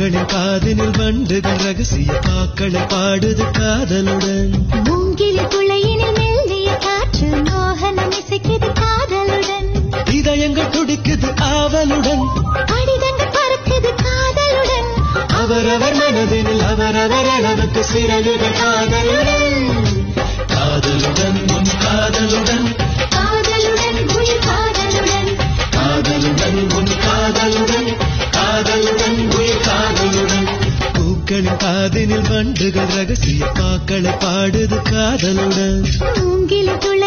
பூக்களின் காதினில் வண்டுகள் ரகசிய பாக்களை பாடுது காதலுடன் மூங்கிலி குளையினில் மெல்லிய காற்று மோகனம் இசைக்குது காதலுடன் இதயங்கள் துடிக்குது ஆவலுடன் கடிதங்கள் பறக்குது காதலுடன் அவரவர் மனதினில் அவரவர் அளவுக்கு சிறகுகள் காதலுடன் காதலுடன் உன் காதலுடன் காதலுடன் உயிர் காதலுடன் காதலுடன் உன் காதலுடன் காதலுடன் உயிர் காதலுடன் பூக்களின் காதினில் வண்டுகள் ரகசிய பாக்களை பாடுது காதலுடன் மூங்கிலி குளை